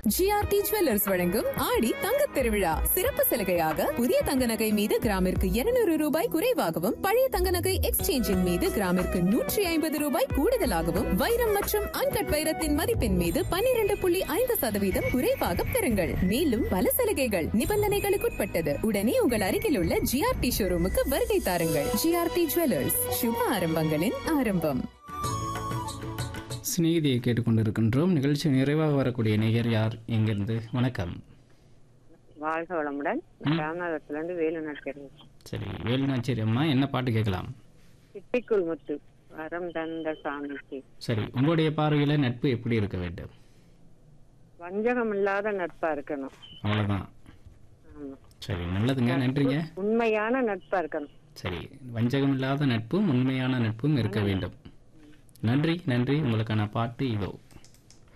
GRT jewellers வழங்கும் ஆடி தங்கத் திருவிழா சிறப்பு சலுகையாக புதிய தங்க நகை மீது கிராமிற்கு 200 ரூபாய் குறைவாகவும் பழைய தங்க நகை எக்ஸ்சேஞ்சின் மீது கிராமிற்கு நூற்றி ஐம்பது ரூபாய் கூடுதலாகவும் வைரம் மற்றும் அன்கட் வைரத்தின் மதிப்பின் மீது 12.5% புள்ளி ஐந்து சதவீதம் குறைவாக பெறுங்கள் மேலும் பல சலுகைகள் நிபந்தனைகளுக்குட்பட்டது உடனே உங்கள் அருகில் உள்ள ஜிஆர்டி ஷோரூமுக்கு வருகை தாருங்கள் ஜிஆர்டி ஜுவல்லர்ஸ் சுப ஆரம்பங்களின் ஆரம்பம் சிநேகிதியை கேட்டுக்கொண்டிருக்கின்றோம் நிகழ்ச்சி நிறைவாக வரக்கூடிய நேயர் யார் எங்கிருந்து வணக்கம் வாழ்க வளமுடன் ராமநாதத்துல இருந்து வேலு நடக்கிறது சரி வேலுநாச்சேரி அம்மா என்ன பாட்டு கேட்கலாம் சிட்டிக்குள் முத்து வரம் தந்த சாமிக்கு சரி உங்களுடைய பார்வையில் நட்பு எப்படி இருக்க வேண்டும் வஞ்சகம் இல்லாத நட்பா இருக்கணும் அவ்வளோதான் ஆமா சரி நல்லதுங்க நன்றிங்க உண்மையான நட்பா இருக்கணும் சரி வஞ்சகம் இல்லாத நட்பும் உண்மையான நட்பும் இருக்க வேண்டும் நன்றி நன்றி உங்களுக்கான பாட்டு இதோ